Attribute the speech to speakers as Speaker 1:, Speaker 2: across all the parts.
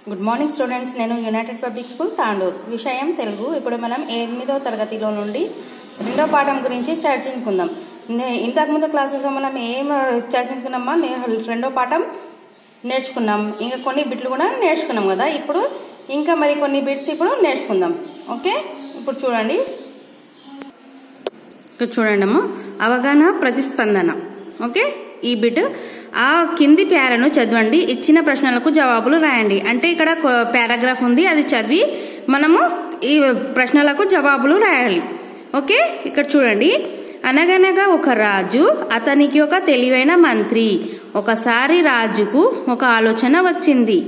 Speaker 1: good morning students నేను United Public School Tandur విషయం తెలుగు ఇప్పుడు మనం ఎనిమిదో తరగతిలో నుండి రెండో పాఠం గురించి చర్చించుకుందాం నే- ఇంతకుముందు క్లాసెస్లో మనం ఏం చర్చించుకున్నామా నే- రెండో పాఠం నేర్చుకున్నాం ఇంకా కొన్ని బిట్లు కూడా నేర్చుకున్నాం కదా ఇప్పుడు ఇంకా మరి కొన్ని బిట్స్ ఇప్పుడు నేర్చుకుందాం ఓకే ఇప్పుడు చూడండి ఇక్కడ చూడండి అమ్మా అవగాహన ప్రతిస్పందన ఓకే ఈ బిట్ ఆ కింది పేరను చదవండి ఇచ్చిన ప్రశ్నలకు జవాబులు రాయండి అంటే ఇక్కడ పారాగ్రాఫ్ ఉంది అది చదివి మనము ఈ ప్రశ్నలకు జవాబులు రాయాలి ఓకే ఇక్కడ చూడండి అనగనగా ఒక రాజు అతనికి ఒక తెలివైన మంత్రి ఒకసారి రాజుకు ఒక ఆలోచన వచ్చింది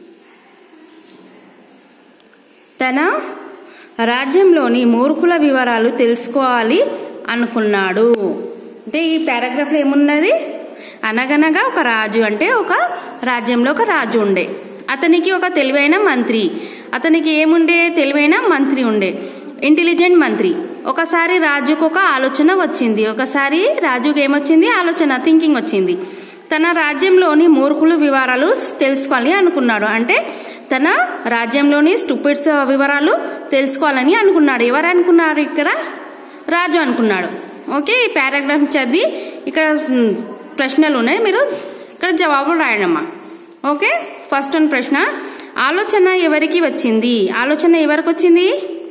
Speaker 1: తన రాజ్యంలోని మూర్ఖుల వివరాలు తెలుసుకోవాలి అనుకున్నాడు అంటే ఈ పారాగ్రాఫ్లో ఏమున్నది అనగనగా ఒక రాజు అంటే ఒక రాజ్యంలో ఒక రాజు ఉండే అతనికి ఒక తెలివైన మంత్రి అతనికి ఏముండే తెలివైన మంత్రి ఉండే ఇంటెలిజెంట్ మంత్రి ఒకసారి రాజుకు ఒక ఆలోచన వచ్చింది ఒకసారి రాజుకు ఏమొచ్చింది ఆలోచన థింకింగ్ వచ్చింది తన రాజ్యంలోని మూర్ఖులు వివరాలు తెలుసుకోవాలని అనుకున్నాడు అంటే తన రాజ్యంలోని స్టూపిడ్స్ వివరాలు తెలుసుకోవాలని అనుకున్నాడు ఎవరు అనుకున్నారు ఇక్కడ రాజు అనుకున్నాడు ఓకే ఈ పారాగ్రాఫ్ చదివి ఇక్కడ మ్, ప్రశ్నలు ఉన్నాయి మీరు ఇక్కడ జవాబులు రాయడమ్మా ఓకే ఫస్ట్ వన్ ప్రశ్న ఆలోచన ఎవరికి వచ్చింది ఆలోచన ఎవరికి వచ్చింది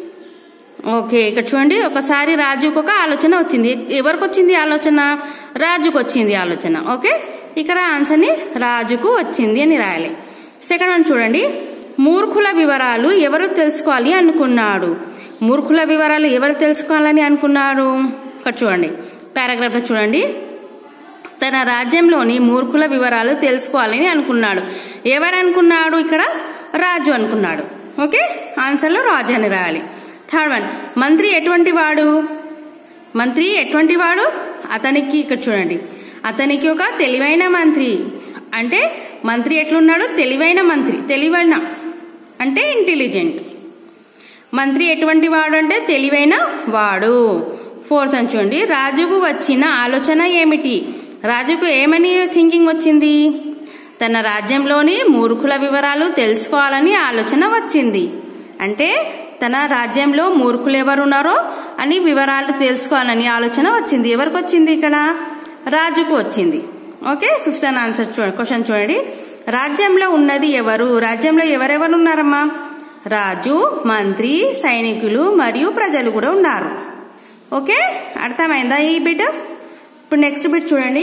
Speaker 1: ఓకే ఇక్కడ చూడండి ఒకసారి రాజుకు ఒక ఆలోచన వచ్చింది ఎవరికి వచ్చింది ఆలోచన రాజుకు వచ్చింది ఆలోచన ఓకే ఇక్కడ ఆన్సర్ని రాజుకు వచ్చింది అని రాయాలి సెకండ్ వన్ చూడండి మూర్ఖుల వివరాలు ఎవరు తెలుసుకోవాలి అనుకున్నాడు మూర్ఖుల వివరాలు ఎవరు తెలుసుకోవాలని అనుకున్నాడు ఇక్కడ చూడండి పారాగ్రాఫ్లో చూడండి తన రాజ్యంలోని మూర్ఖుల వివరాలు తెలుసుకోవాలని అనుకున్నాడు ఎవరు అనుకున్నాడు ఇక్కడ రాజు అనుకున్నాడు ఓకే ఆన్సర్లో రాజు అని రాయాలి థర్డ్ వన్ మంత్రి ఎటువంటి వాడు మంత్రి ఎటువంటి వాడు అతనికి ఇక్కడ చూడండి అతనికి ఒక తెలివైన మంత్రి అంటే మంత్రి ఎట్లున్నాడు తెలివైన మంత్రి తెలివైన అంటే ఇంటెలిజెంట్ మంత్రి ఎటువంటి వాడు అంటే తెలివైన వాడు ఫోర్త్ అని చూడండి రాజుకు వచ్చిన ఆలోచన ఏమిటి రాజుకు ఏమని థింకింగ్ వచ్చింది తన రాజ్యంలోని మూర్ఖుల వివరాలు తెలుసుకోవాలని ఆలోచన వచ్చింది అంటే తన రాజ్యంలో మూర్ఖులు ఎవరున్నారో అని వివరాలు తెలుసుకోవాలని ఆలోచన వచ్చింది ఎవరికి వచ్చింది ఇక్కడ రాజుకు వచ్చింది ఓకే ఫిఫ్త్ అని ఆన్సర్ చూడండి క్వశ్చన్ చూడండి రాజ్యంలో ఉన్నది ఎవరు రాజ్యంలో ఎవరెవరు ఉన్నారమ్మా రాజు మంత్రి సైనికులు మరియు ప్రజలు కూడా ఉన్నారు ఓకే అర్థమైందా ఈ బిట్ ఇప్పుడు నెక్స్ట్ బిట్ చూడండి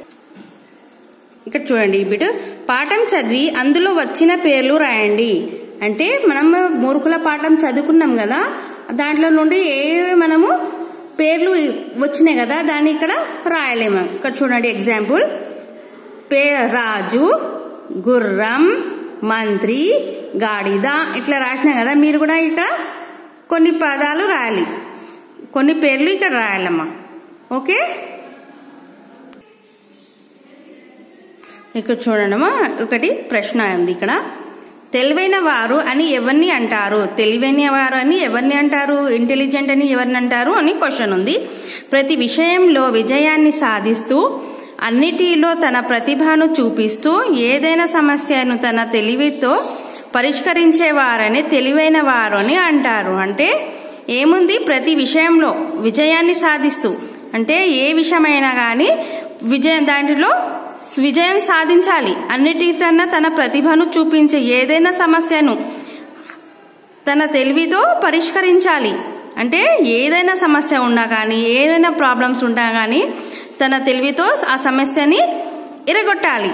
Speaker 1: ఇక్కడ చూడండి ఈ బిట్ పాఠం చదివి అందులో వచ్చిన పేర్లు రాయండి అంటే మనం మూర్ఖుల పాఠం చదువుకున్నాం కదా దాంట్లో నుండి ఏ మనము పేర్లు వచ్చినాయి కదా దాన్ని ఇక్కడ రాయలేము ఇక్కడ చూడండి ఎగ్జాంపుల్ పే రాజు గుర్రం మంత్రి గాడిద ఇట్లా రాసినాం కదా మీరు కూడా ఇక్కడ కొన్ని పదాలు రాయాలి కొన్ని పేర్లు ఇక్కడ రాయాలమ్మా ఓకే ఇక్కడ చూడండమ్మా ఒకటి ప్రశ్న ఉంది ఇక్కడ తెలివైన వారు అని ఎవరిని అంటారు తెలివైన వారు అని ఎవరిని అంటారు ఇంటెలిజెంట్ అని ఎవరిని అంటారు అని క్వశ్చన్ ఉంది ప్రతి విషయంలో విజయాన్ని సాధిస్తూ అన్నిటిలో తన ప్రతిభను చూపిస్తూ ఏదైనా సమస్యను తన తెలివితో పరిష్కరించేవారని తెలివైన వారు అని అంటారు అంటే ఏముంది ప్రతి విషయంలో విజయాన్ని సాధిస్తూ అంటే ఏ విషయమైనా కానీ విజయం దాంట్లో విజయం సాధించాలి అన్నిటికన్నా తన ప్రతిభను చూపించే ఏదైనా సమస్యను తన తెలివితో పరిష్కరించాలి అంటే ఏదైనా సమస్య ఉన్నా కానీ ఏదైనా ప్రాబ్లమ్స్ ఉన్నా కానీ తన తెలివితో ఆ సమస్యని ఇరగొట్టాలి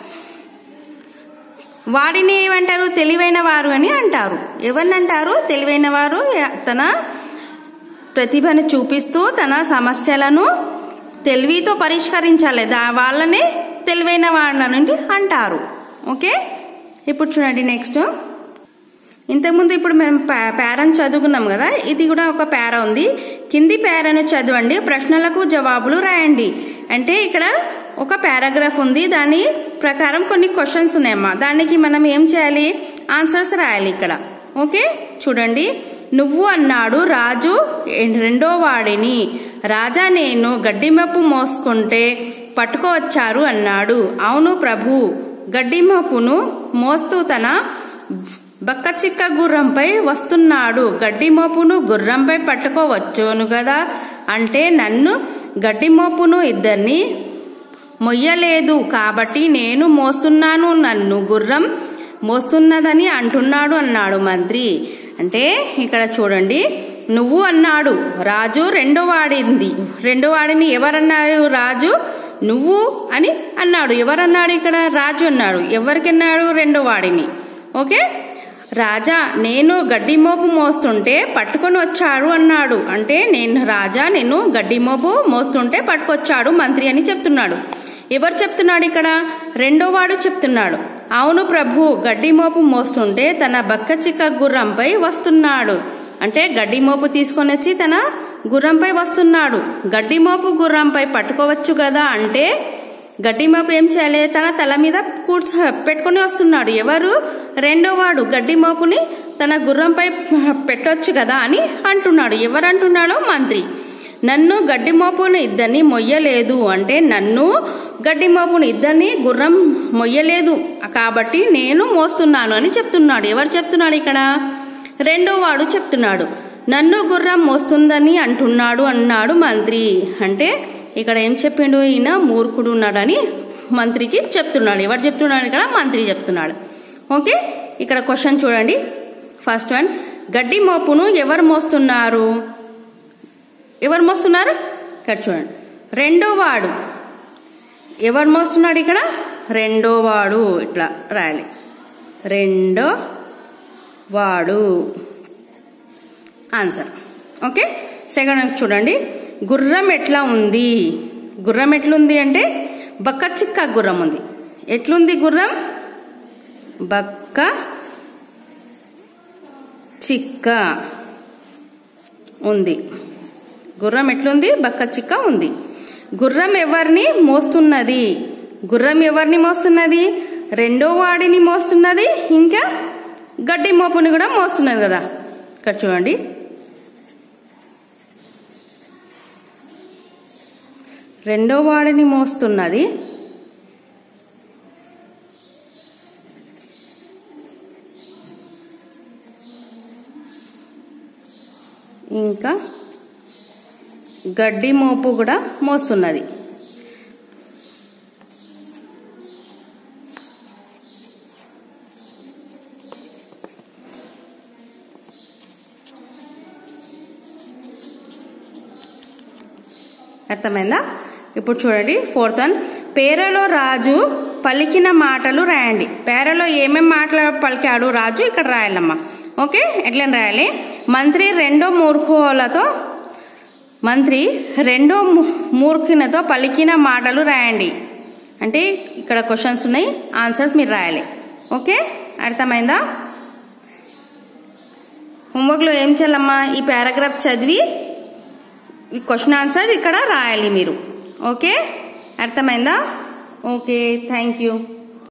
Speaker 1: వారిని ఏమంటారు తెలివైన వారు అని అంటారు ఎవరిని అంటారు తెలివైన వారు తన ప్రతిభను చూపిస్తూ తన సమస్యలను తెలివితో పరిష్కరించాలి దా వాళ్ళని తెలివైన వాళ్ళ నుండి అంటారు ఓకే ఇప్పుడు చూడండి నెక్స్ట్ ఇంతకుముందు ఇప్పుడు మేము పేరను చదువుకున్నాం కదా ఇది కూడా ఒక పేర ఉంది కింది పేరను చదవండి ప్రశ్నలకు జవాబులు రాయండి అంటే ఇక్కడ ఒక పారాగ్రాఫ్ ఉంది దాని ప్రకారం కొన్ని క్వశ్చన్స్ ఉన్నాయమ్మా దానికి మనం ఏం చేయాలి ఆన్సర్స్ రాయాలి ఇక్కడ ఓకే చూడండి నువ్వు అన్నాడు రాజు రెండో వాడిని రాజా నేను గడ్డిమప్పు మోసుకుంటే పట్టుకోవచ్చారు అన్నాడు అవును ప్రభు గడ్డిమప్పును మోస్తూ తన బక్కచిక్క గుర్రంపై వస్తున్నాడు గడ్డి మోపును గుర్రంపై పట్టుకోవచ్చును కదా అంటే నన్ను గడ్డి మోపును ఇద్దరిని మొయ్యలేదు కాబట్టి నేను మోస్తున్నాను నన్ను గుర్రం మోస్తున్నదని అంటున్నాడు అన్నాడు మంత్రి అంటే ఇక్కడ చూడండి నువ్వు అన్నాడు రాజు రెండో వాడింది రెండో వాడిని ఎవరన్నారు రాజు నువ్వు అని అన్నాడు ఎవరన్నాడు ఇక్కడ రాజు అన్నాడు ఎవరికన్నాడు రెండో వాడిని ఓకే రాజా నేను గడ్డి మోపు మోస్తుంటే పట్టుకొని వచ్చాడు అన్నాడు అంటే నేను రాజా నేను గడ్డి మోపు మోస్తుంటే పట్టుకొచ్చాడు మంత్రి అని చెప్తున్నాడు ఎవరు చెప్తున్నాడు ఇక్కడ రెండో వాడు చెప్తున్నాడు అవును ప్రభు గడ్డి మోపు మోస్తుంటే తన బక్కచిక్క గుర్రంపై వస్తున్నాడు అంటే గడ్డి మోపు తీసుకొని వచ్చి తన గుర్రంపై వస్తున్నాడు గడ్డి మోపు గుర్రంపై పట్టుకోవచ్చు కదా అంటే గడ్డి మోపు ఏం చేయాలి తన తల మీద కూర్చో పెట్టుకొని వస్తున్నాడు ఎవరు రెండో వాడు గడ్డి మోపుని తన గుర్రంపై పెట్టొచ్చు కదా అని అంటున్నాడు ఎవరు అంటున్నాడో మంత్రి నన్ను గడ్డి మోపుని ఇద్దరిని మొయ్యలేదు అంటే నన్ను గడ్డి మోపుని ఇద్దరిని గుర్రం మొయ్యలేదు కాబట్టి నేను మోస్తున్నాను అని చెప్తున్నాడు ఎవరు చెప్తున్నాడు ఇక్కడ రెండో వాడు చెప్తున్నాడు నన్ను గుర్రం మోస్తుందని అంటున్నాడు అన్నాడు మంత్రి అంటే ఇక్కడ ఏం చెప్పిండు ఈయన మూర్ఖుడు ఉన్నాడని మంత్రికి చెప్తున్నాడు ఎవరు చెప్తున్నాడు ఇక్కడ మంత్రి చెప్తున్నాడు ఓకే ఇక్కడ క్వశ్చన్ చూడండి ఫస్ట్ వన్ గడ్డి మోపును ఎవరు మోస్తున్నారు ఎవరు మోస్తున్నారు ఇక్కడ చూడండి రెండో వాడు ఎవరు మోస్తున్నాడు ఇక్కడ రెండో వాడు ఇట్లా రాయాలి రెండో వాడు ఆన్సర్ ఓకే సెకండ్ చూడండి గుర్రం ఎట్లా ఉంది గుర్రం ఎట్లుంది అంటే బక్క చిక్క గుర్రం ఉంది ఎట్లుంది గుర్రం బక్క చిక్క ఉంది గుర్రం ఎట్లుంది బక్క చిక్క ఉంది గుర్రం ఎవరిని మోస్తున్నది గుర్రం ఎవరిని మోస్తున్నది రెండో వాడిని మోస్తున్నది ఇంకా గడ్డి మోపుని కూడా మోస్తున్నది కదా ఇక్కడ చూడండి రెండో వాడిని మోస్తున్నది ఇంకా గడ్డి మోపు కూడా మోస్తున్నది అర్థమైందా ఇప్పుడు చూడండి ఫోర్త్ వన్ పేరలో రాజు పలికిన మాటలు రాయండి పేరలో ఏమేం మాటలు పలికాడు రాజు ఇక్కడ రాయాలమ్మా ఓకే ఎట్లా రాయాలి మంత్రి రెండో మూర్ఖులతో మంత్రి రెండో మూర్ఖునితో పలికిన మాటలు రాయండి అంటే ఇక్కడ క్వశ్చన్స్ ఉన్నాయి ఆన్సర్స్ మీరు రాయాలి ఓకే అర్థమైందా హోంవర్క్లో ఏం చేయాలమ్మా ఈ పారాగ్రాఫ్ చదివి ఈ క్వశ్చన్ ఆన్సర్ ఇక్కడ రాయాలి మీరు ఓకే అర్థమైందా ఓకే థ్యాంక్ యూ